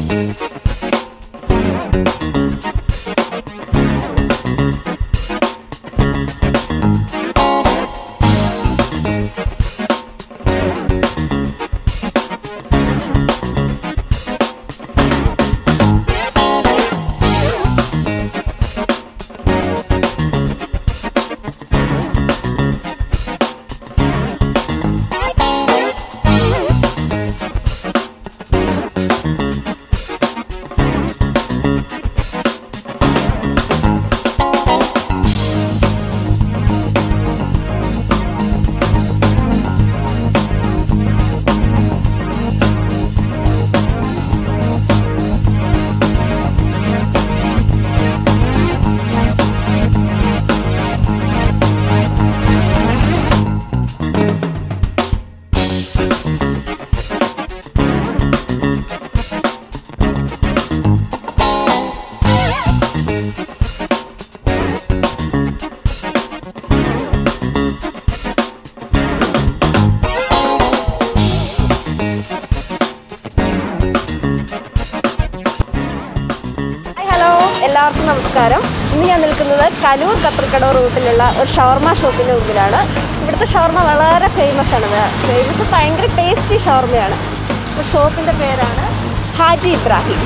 Hi hello എല്ലാവർക്കും നമസ്കാരം ഇന്ന് ഞാൻ നിൽക്കുന്നത് കലൂർ കത്രക്കടവ് റൂട്ടിലുള്ള ഒരു ഷവർമ ഷോപ്പിൻ്റെ മുമ്പിലാണ് ഇവിടുത്തെ ഷവർമ വളരെ ഫേമസ് ആണ് ഫേമസ് ഭയങ്കര ടേസ്റ്റി ഷവർമയാണ് ഷോപ്പിൻ്റെ പേരാണ് ഹാജി ഇബ്രാഹിം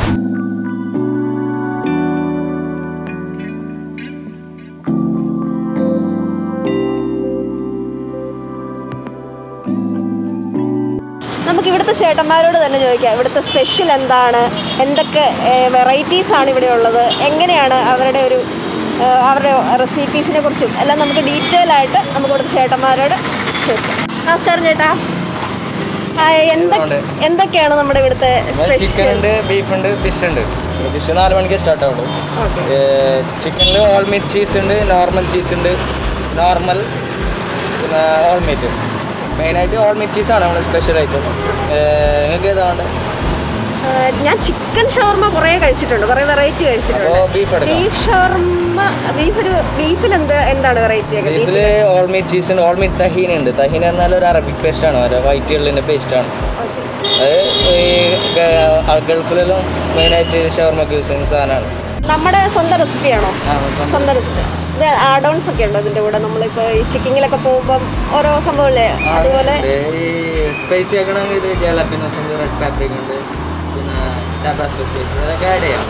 നമുക്ക് ഇവിടുത്തെ ചേട്ടന്മാരോട് തന്നെ ചോദിക്കാം ഇവിടുത്തെ സ്പെഷ്യൽ എന്താണ് എന്തൊക്കെ വെറൈറ്റീസ് ആണ് ഇവിടെ ഉള്ളത് എങ്ങനെയാണ് അവരുടെ ഒരു ഏ, അവരുടെ റെസിപ്പീസിനെ കുറിച്ചും എല്ലാം നമുക്ക് ഡീറ്റെയിൽ ആയിട്ട് നമുക്ക് ഇവിടുത്തെ ചേട്ടന്മാരോട് ചോദിക്കാം നമസ്കാരം ചേട്ടാ ഹായ് എന്തൊ ഉണ്ട്. എന്തൊക്കെയാണ് നമ്മുടെ ഇവിടുത്തെ ചിക്കൻ സ്പെഷ്യൽ ഉണ്ട് ബീഫ് ഉണ്ട് ഫിഷ് ഉണ്ട് ഫിഷ് നാല് മണിക്ക് സ്റ്റാർട്ട് ആവുള്ളൂ ഓക്കെ ചിക്കനിൽ ഓൾ മീറ്റ് ചീസ് ഉണ്ട് നോർമൽ ചീസ് ഉണ്ട് നോർമൽ പിന്നെ ഓൾ മീറ്റ് മെയിനായിട്ട് ഓൾ മീറ്റ് ചീസാണ് നമ്മുടെ സ്പെഷ്യൽ ഐറ്റം നിങ്ങൾക്ക് ഏതാണ് ഞാൻ ചിക്കൻ ഷവർമ കുറേ കഴിച്ചിട്ടുണ്ട് കുറേ വെറൈറ്റി കഴിച്ചിട്ടുണ്ട് അപ്പോൾ ബീഫ് എടുക്കാം ബീഫ് ഷവർമ ബീഫ് ഒരു ബീഫിൽ എന്ത് എന്താണ് വെറൈറ്റി ഒക്കെ ബീഫിൽ ഓൾ മീറ്റ് ചീസ് ഉണ്ട് ഓൾ മീറ്റ് തഹീന ഉണ്ട് തഹീന എന്നാൽ ഒരു അറബിക് പേസ്റ്റ് ആണ് ഒരു വൈറ്റ് എള്ളിൻ്റെ പേസ്റ്റ് ആണ് അത് ഈ ഗ- ഗൾഫിലെല്ലാം മെയിനായിട്ട് ഷവർമക്ക് യൂസ് ചെയ്യുന്ന സാധനമാണ് നമ്മുടെ സ്വന്തം റെസിപ്പിയാണോ ആ, സ്വന്തം. സ്വന്തം റെസിപ്പി ഇത് ആഡോൺസ് ഒക്കെ ഉണ്ടോ ഇതിന്റെ കൂടെ നമ്മളിപ്പോൾ ഈ ചിക്കിങ്ങിലൊക്കെ പോകുമ്പം ഓരോ സംഭവമില്ലേ ആ, അതുപോലെ ഉണ്ട്. ഈ സ്പൈസി ആക്കണമെങ്കിൽ ഇത് ജലാപ്പിനോസ് ഉണ്ട് റെഡ് പാപ്രിക് ഉണ്ട് പിന്നെ ടാബാസ്കോ സ്പൈസ് അതൊക്കെ ആഡ് ചെയ്യാം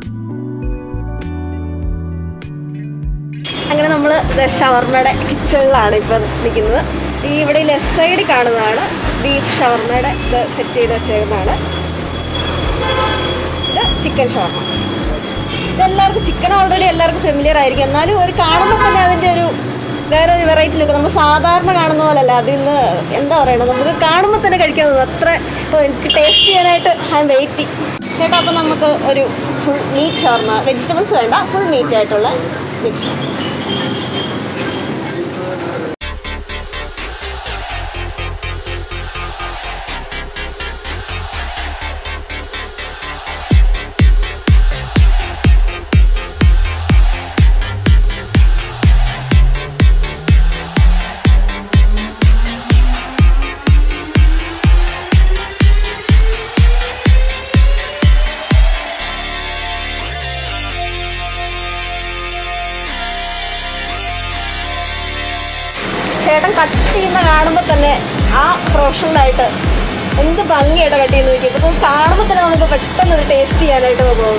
അങ്ങനെ നമ്മൾ ഷവർമയുടെ കിച്ചണിലാണ് ഇപ്പം നിൽക്കുന്നത് ഈ ഇവിടെ ലെഫ്റ്റ് സൈഡിൽ കാണുന്നതാണ് ബീഫ് ഷവർമയുടെ ഇത് സെറ്റ് ചെയ്ത് വെച്ചേക്കുന്നതാണ് ഇത് ചിക്കൻ ഷവർമ ഇതെല്ലാവർക്കും ചിക്കൻ ഓൾറെഡി എല്ലാവർക്കും ഫെമിലിയർ ആയിരിക്കും എന്നാലും ഒരു കാണുമ്പോൾ തന്നെ അതിൻ്റെ ഒരു വേറൊരു വെറൈറ്റി ലുക്ക് നമ്മൾ സാധാരണ കാണുന്ന പോലല്ല അതിന്ന് എന്താ പറയണത് നമുക്ക് കാണുമ്പോൾ തന്നെ കഴിക്കാൻ തോന്നും അത്ര ഇപ്പോൾ എനിക്ക് ടേസ്റ്റ് ചെയ്യാനായിട്ട് ഐ വെയിറ്റ് ചേട്ടാ അപ്പോൾ നമുക്ക് ഒരു ഫുൾ മീറ്റ് ഷവർമ വെജിറ്റബിൾസ് വേണ്ട ഫുൾ മീറ്റ് ആയിട്ടുള്ള മീറ്റ് ഷവർമ ചേട്ടൻ കട്ട് ചെയ്യുന്ന കാണുമ്പോൾ തന്നെ ആ പ്രൊഫഷണലായിട്ട് എന്ത് ഭംഗിയായിട്ട് കട്ട് ചെയ്യുന്ന നോക്കി അപ്പോൾ കാണുമ്പോൾ തന്നെ നമുക്ക് പെട്ടെന്ന് ഇത് ടേസ്റ്റ് ചെയ്യാനായിട്ട് തോന്നും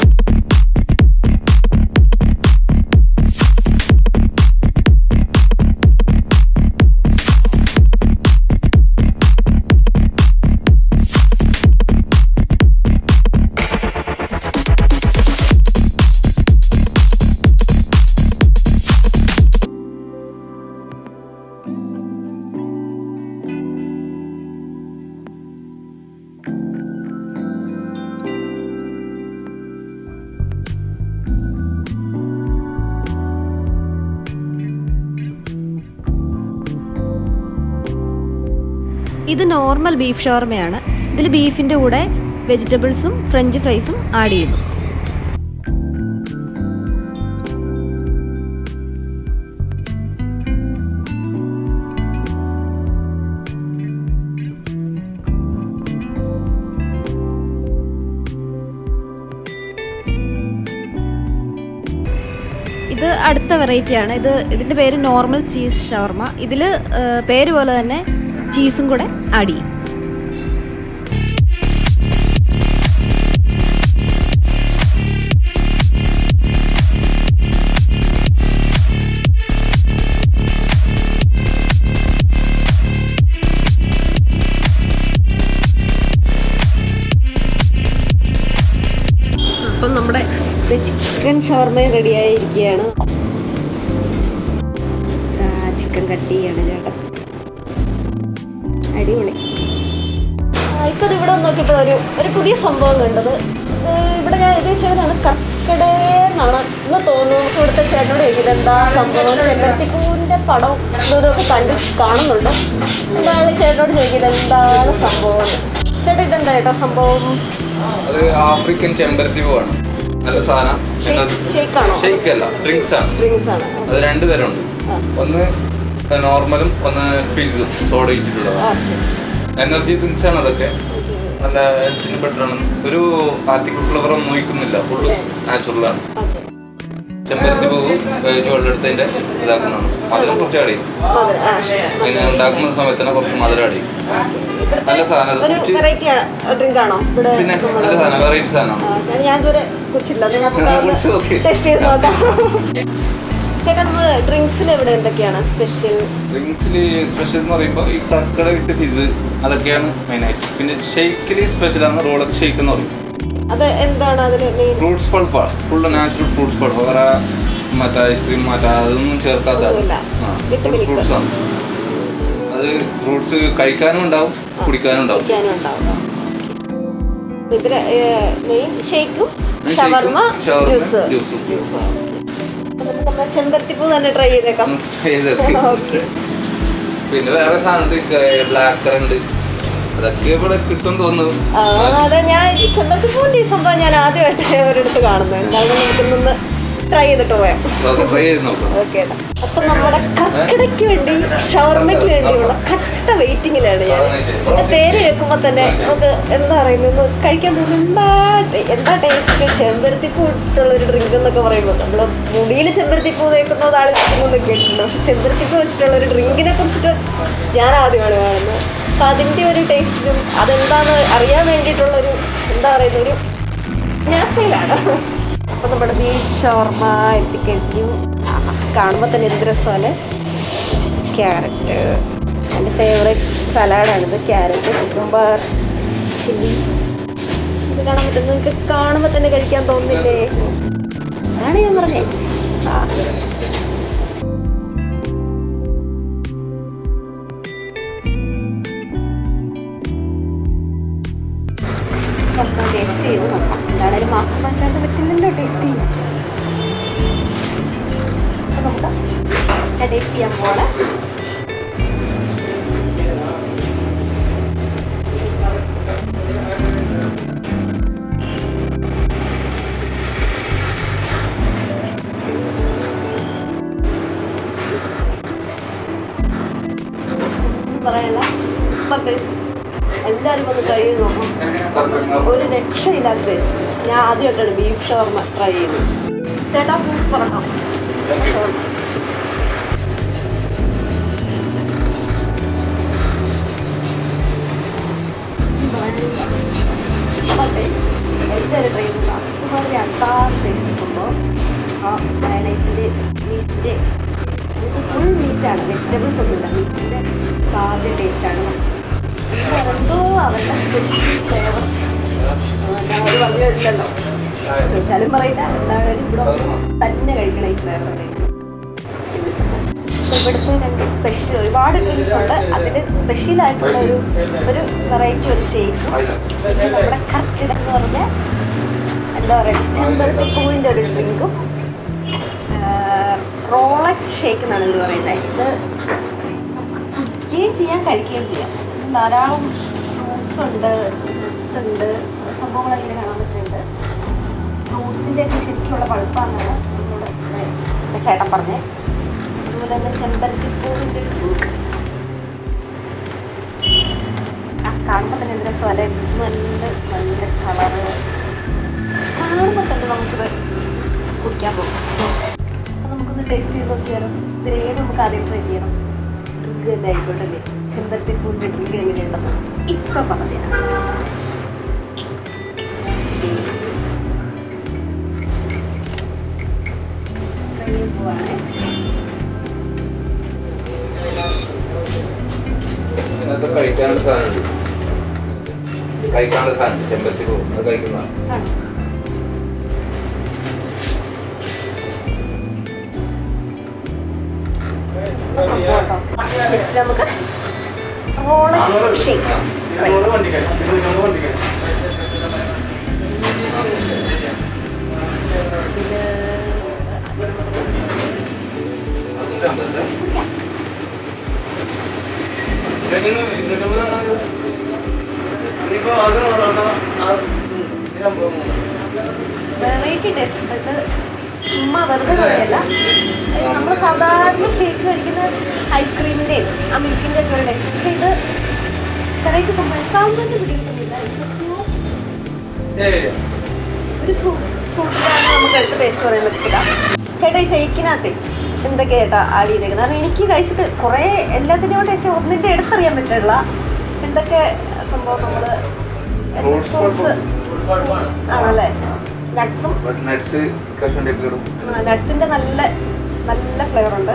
ഇത് നോർമൽ ബീഫ് ഷവർമയാണ് ഇതിൽ ബീഫിൻ്റെ കൂടെ വെജിറ്റബിൾസും ഫ്രഞ്ച് ഫ്രൈസും ആഡ് ചെയ്യുന്നു ഇത് അടുത്ത വെറൈറ്റിയാണ് ഇത് ഇതിൻ്റെ പേര് നോർമൽ ചീസ് ഷവർമ ഇതിൽ പേര് പോലെ തന്നെ ചീസും കൂടെ ആഡ് ചെയ്യും അപ്പം നമ്മുടെ ചിക്കൻ ഷവർമയും റെഡി ആയിരിക്കുകയാണ് ചിക്കൻ കട്ട് ചെയ്യാണ് ചേട്ടൻ അടിപൊളി ഇപ്പം ഇവിടെ വന്ന് നോക്കിയപ്പോൾ ഒരു ഒരു പുതിയ സംഭവം കണ്ടത് ഇത് ഇവിടെ ഞാൻ ഇത് വെച്ചതാണ് കർക്കിടേ എന്നാണ് എന്ന് തോന്നുന്നു നമുക്ക് ഇവിടുത്തെ ചേട്ടനോട് ചോദിക്കുന്നത് എന്താ സംഭവം ചെമ്പരത്തിപ്പൂവിൻ്റെ പടവും ഇതും ഇതൊക്കെ കണ്ട് കാണുന്നുണ്ട് എന്താണ് ഈ ചേട്ടനോട് ചോദിക്കുന്നത് എന്താണ് സംഭവം എന്ന്. ചേട്ടാ ഇതെന്താ ചേട്ടാ സംഭവം അത് ആഫ്രിക്കൻ ചെമ്പരത്തി പൂവാണ് നല്ല സാധനം ഷേക്ക് ആണോ ഷെയ്ക്ക് അല്ല ഡ്രിങ്ക്സ് ആണ് ഡ്രിങ്ക്സ് ആണ് അത് രണ്ട് തരമുണ്ട് ആ. ഒന്ന് നോർമലും ഒന്ന് ഫിൽസും സോഡ ഒഴിച്ചിട്ടുള്ളത് ഓക്കെ എനർജി ഡ്രിങ്ക്സ് ആണ് അതൊക്കെ നല്ല ഹെൽത്തിന് ബെറ്റർ ആണ് ഒരു ആർട്ടിക്കൽ ഫ്ലവർ ഒന്നും ഒഴിക്കുന്നില്ല ഫുള്ള് നാച്ചുറലാണ് ഓക്കെ ചെമ്പരത്തി പൂവ് വേവിച്ച് വെള്ളമെടുത്തതിന്റെ ഇതാക്കുന്നതാണ് മധുരം കുറച്ച് ആഡ് ചെയ്യും മധുരം ആ ശരി. പിന്നെ ഉണ്ടാക്കുന്ന സമയത്ത് തന്നെ കുറച്ച് മധുരം ആഡ് ചെയ്യും നല്ല സാധനം അത് ഒരു കുടിച്ച് വെറൈറ്റി ഡ്രിങ്ക് ആണോ ഇവിടെ പിന്നെ നമ്മള് നല്ല സാധനം വെറൈറ്റി സാധനമാണ് ആ, ഞാൻ- ഞാൻ ഇതുവരെ കുറിച്ചില്ല കുടിച്ച് നോക്ക്. ടെസ്റ്റ് ചെയ്ത് നോക്കാം ചേട്ടാ നമ്മൾ ഡ്രിങ്ക്സിൽ ഇവിടെ എന്തൊക്കെയാണ് സ്പെഷ്യൽ ഡ്രിങ്ക്സിൽ സ്പെഷ്യൽ എന്ന് പറയുമ്പോൾ ഈ കർക്കട വിത്ത് ഫിസ് അതൊക്കെയാണ് മെയിനായിട്ട് പിന്നെ ഷെയ്ക്കിൽ സ്പെഷ്യലാണ് റോളക്ക് ഷെയ്ക്ക് എന്ന് പറയും അത് എന്താണ് അതിൽ മെയിൻ ഫ്രൂട്ട്സ് പൾപ്പാണ് ഫുള്ള് നാച്ചുറൽ ഫ്രൂട്ട്സ് പൾപ്പ് വേറെ മറ്റേ ഐസ്ക്രീം മറ്റേ അതൊന്നും ചേർക്കാത്തതാണ് ഒന്നുമില്ല. With milk. ഫ്രൂട്ട്സ് ആണ് അത് ഫ്രൂട്ട്സ് കഴിക്കാനും ഉണ്ടാവും കുടിക്കാനും ഉണ്ടാവും കുടിക്കാനും ഉണ്ടാവും ഇതിൽ മെയിൻ ഷേക്കും Shake ഉം, ഷവർമ shawarma, ജ്യൂസ് juice ഉം. ജ്യൂസ് നമുക്ക് നമ്മുടെ ചെമ്പരത്തിപ്പൂ തന്നെ ട്രൈ ചെയ്തേക്കാം ഉം, ചെയ്തേക്ക്. ഓക്കെ പിന്നെ വേറെ സാധനം ബ്ലാക്ക് ഉണ്ട് അതൊക്കെ ഇവിടെ കിട്ടും തോന്നുന്നു ആ, അതെ ഞാൻ ഈ ചെമ്പരത്തിപ്പൂവിന്റെ ഈ സംഭവം ഞാൻ ആദ്യമായിട്ട് ഒരിടത്ത് കാണുന്നത് എന്തായാലും നമുക്കിന്നൊന്ന് ട്രൈ ചെയ്തിട്ട് പോയാം ട്രൈ ചെയ്ത് നോക്കാം ഓക്കെ അപ്പൊ നമ്മുടെ കക്കടയ്ക്ക് വേണ്ടി ഷവർമ്മയ്ക്ക് വേണ്ടിയുള്ള കട്ട വെയിറ്റിംഗിലാണ് ഞാൻ എന്റെ പേര് കേൾക്കുമ്പോ തന്നെ നമുക്ക് എന്താ പറയുന്നത് കഴിക്കാൻ തോന്നുന്നു എന്താ ടേ- എന്താ ടേസ്റ്റ് ചെമ്പരത്തിപ്പൂ ഇട്ടുള്ള ഒരു ഡ്രിങ്ക് എന്നൊക്കെ പറയുമ്പോൾ നമ്മള് മുടിയിൽ ചെമ്പരത്തിപ്പൂ തേക്കുന്നത് ആൾ എന്നൊക്കെ കേട്ടിട്ടുണ്ട് പക്ഷെ ചെമ്പരത്തിപ്പൂ വെച്ചിട്ടുള്ള ഒരു ഡ്രിങ്കിനെ കുറിച്ചിട്ട് ഞാൻ ആദ്യമാണ് കാണുന്നത് അപ്പൊ അതിന്റെ ഒരു ടേസ്റ്റിനും അതെന്താന്ന് അറിയാൻ വേണ്ടിയിട്ടുള്ള ഒരു എന്താ പറയുന്ന ഒരു ഞാസയിലാണ് അപ്പൊ നമ്മുടെ ബീഫ് ഷവർമ എത്തിക്കഴിഞ്ഞു ആഹാ, കാണുമ്പോൾ തന്നെ എന്ത് രസമല്ലേ ക്യാരറ്റ് എൻ്റെ ഫേവറേറ്റ് സലാഡാണിത് ക്യാരറ്റ് കുക്കുംബർ ചില്ലി ഇത് കാണാൻ പറ്റും നിങ്ങൾക്ക് കാണുമ്പോൾ തന്നെ കഴിക്കാൻ തോന്നുന്നില്ലേ അതാണ് ഞാൻ പറഞ്ഞേ ആ നമുക്ക് ടേസ്റ്റ് ചെയ്ത് നോക്കാം എന്താണേലും മാസം മാറ്റാണ്ട് പറ്റില്ലല്ലോ ടേസ്റ്റ് ചെയ്യാൻ അപ്പൊ നമുക്ക് ഞാൻ ടേസ്റ്റ് ചെയ്യാൻ പോവാണ് പറയല്ല സൂപ്പർ ടേസ്റ്റ് എല്ലാവരും ഒന്ന് ട്രൈ ചെയ്ത് നോക്കാം ഒരു രക്ഷയില്ലാത്ത ടേസ്റ്റ് ഞാൻ ആദ്യമായിട്ടാണ് ബീഫ് ഷവർമ ട്രൈ ചെയ്തത് ചേട്ടാ സൂപ്പർ ആണോ എല്ലാവരും ട്രൈ ചെയ്തില്ല അതുപോലെ അട്ടാറ് ടേസ്റ്റ് സംഭവം ആ മയണൈസിൻ്റെ മീറ്റിൻ്റെ ഇത് ഫുൾ മീറ്റാണ് വെജിറ്റബിൾസ് ഒന്നുമില്ല മീറ്റിൻ്റെ സാധ്യ ടേസ്റ്റാണ് എന്തോ അവരുടെ സ്പെഷ്യൽ ഫ്ലേവർ ഞാൻ ഒരു പറഞ്ഞില്ലല്ലോ ചോദിച്ചാലും പറയില്ല എന്തായാലും ഇവിടെ വന്ന് തന്നെ കഴിക്കണം ഈ ഫ്ലേവർ ഇവിടുത്തെ രണ്ട് സ്പെഷ്യൽ ഒരുപാട് ഡ്രിങ്ക്സ് ഉണ്ട് അതിൽ സ്പെഷ്യൽ ആയിട്ടുള്ള ഒരു ഒരു വെറൈറ്റി ഒരു ഷേക്കും പിന്നെ നമ്മുടെ കർക്കിട എന്ന് പറഞ്ഞ എന്താ പറയുക ചെമ്പരത്തി പൂവിൻ്റെ ഒരു ഡ്രിങ്കും റോളക്സ് ഷേക്ക് എന്നാണ് ഇത് പറയുന്നത് ഇത് കുടിക്കുകയും ചെയ്യാം കഴിക്കുകയും ചെയ്യാം ഇതിൽ ധാരാളം ഫ്രൂട്ട്സ് ഉണ്ട് ഫ്രൂട്ട്സ് ഉണ്ട് സംഭവങ്ങളൊക്കെ ഇങ്ങനെ കാണാൻ പറ്റുന്നുണ്ട് ഫ്രൂട്ട്സിൻ്റെ ഒക്കെ ശരിക്കുള്ള പഴുപ്പാന്നാണ് നമ്മളോട് ഇവിടെ ചേട്ടൻ പറഞ്ഞത് അതുപോലെ തന്നെ ചെമ്പരത്തിപ്പൂവിൻ്റെ ഡ്രിങ്ക് ആ കാണുമ്പോൾ തന്നെ എന്ത് രസമല്ലേ നല്ല നല്ല കളറ് കാണുമ്പോൾ തന്നെ നമുക്കിത് കുടിക്കാൻ പോകും അപ്പം നമുക്ക് ടേസ്റ്റ് ചെയ്ത് നോക്കിയാലോ ഇതിലേ നമുക്ക് ആദ്യം ട്രൈ ചെയ്യണം ഡ്രിങ്ക് തന്നെ ആയിക്കോട്ടല്ലേ ചെമ്പരത്തി പൂവിൻ്റെ ഡ്രിങ്ക് എങ്ങനെയുണ്ടെന്ന് ഇപ്പൊ പറഞ്ഞുതരാം ട്രൈ ചെയ്യാൻ പോവാണേ ഇതിനകത്ത് കഴിക്കാനുള്ള സാധനം കഴിക്കാനുള്ള സാധനം ചെമ്പരത്തി പോകും അത് കഴിക്കുന്നതാണ് ആണോ സംഭവം കേട്ടോ നെക്സ്റ്റ് നമുക്ക് റോളക്സ് ഷേക്ക് അതിന്റെ അമ്പത് ഇനിയിപ്പോ അത് വെറൈറ്റി ടേസ്റ്റ് ഉണ്ട് ഇത് ചുമ്മാ വെറുതെ പറയല്ല നമ്മൾ സാധാരണ ഷേക്ക് കഴിക്കുന്ന ഐസ്ക്രീമിൻ്റെയും ആ മിൽക്കിൻ്റെ ഒക്കെ ഒരു ടേസ്റ്റ് പക്ഷേ ഇത് വെറൈറ്റി സംഭവം കാണുന്നതിന് പിടിക്കുന്നില്ല ഒരു ഫ്രൂട്ട് ഫ്രൂട്ടിലാണ് നമുക്ക് എടുത്ത് ടേസ്റ്റ് പറയാൻ പറ്റില്ല ചേട്ടാ ഈ ഷേക്കിനകത്ത് എന്തൊക്കെയാ ചേട്ടാ ആഡ് ചെയ്തേക്കുന്നത് കാരണം എനിക്ക് കഴിച്ചിട്ട് കുറേ എല്ലാത്തിൻ്റെയും ടേസ്റ്റ് ഒന്നിൻ്റെ എടുത്തറിയാൻ പറ്റില്ല എന്തൊക്കെ സംഭവം നമ്മൾ Fruits ഫ്രൂട്ട്സ് ആണല്ലേ നട്ട്സും നട്സ് കശുവണ്ടിയൊക്കെ ഇടും നട്ട്സിന്റെ നല്ല നല്ല ഫ്ലേവർ ഉണ്ട്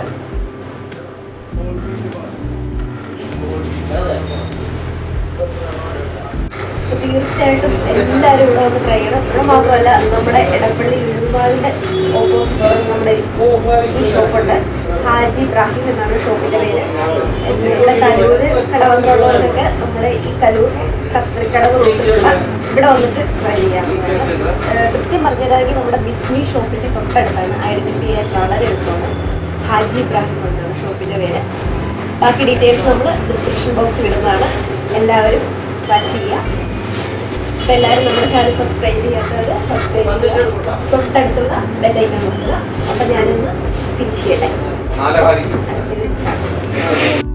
അപ്പൊ തീർച്ചയായിട്ടും എല്ലാവരും ഇവിടെ വന്ന് ട്രൈ ചെയ്യണം ഇവിടെ മാത്രമല്ല നമ്മുടെ ഇടപ്പള്ളി ഉഴുതുപാടിന്റെ ഓപ്പോസിറ്റ് നമ്മുടെ ഈ ഷോപ്പുണ്ട് ഹാജി ഇബ്രാഹിം എന്നാണ് ഷോപ്പിന്റെ പേര് ഇവിടെ കലൂര് കടവന്നുള്ളവർക്കൊക്കെ നമ്മുടെ ഈ കലൂർ കത്രിക്കടവ് റൂട്ടിലുള്ള ഇവിടെ വന്നിട്ട് ട്രൈ ചെയ്യാം ഏഹ് കൃത്യം പറഞ്ഞിട്ടാണെങ്കിൽ നമ്മുടെ ബിസ്മി ഷോപ്പിന്റെ തൊട്ടടുത്താണ് ഐഡന്റിഫൈ ചെയ്യാൻ വളരെ എളുപ്പമാണ് ഹാജി ഇബ്രാഹിം എന്നാണ് ഷോപ്പിന്റെ പേര് ബാക്കി ഡീറ്റെയിൽസ് നമ്മൾ ഡിസ്ക്രിപ്ഷൻ ബോക്സിൽ ഇടുന്നതാണ് എല്ലാവരും വാച്ച് ചെയ്യുക അപ്പോൾ എല്ലാവരും നമ്മുടെ ചാനൽ സബ്സ്ക്രൈബ് ചെയ്യാത്തവർ സബ്സ്ക്രൈബ് ചെയ്യുക തൊട്ടടുത്തുള്ള ബെല്ലൈക്കൺ നോക്കുക അപ്പം ഞാനിന്ന് ഫിനിഷ് ചെയ്യട്ടെ നാലായിരിക്കും അടുത്തൊരു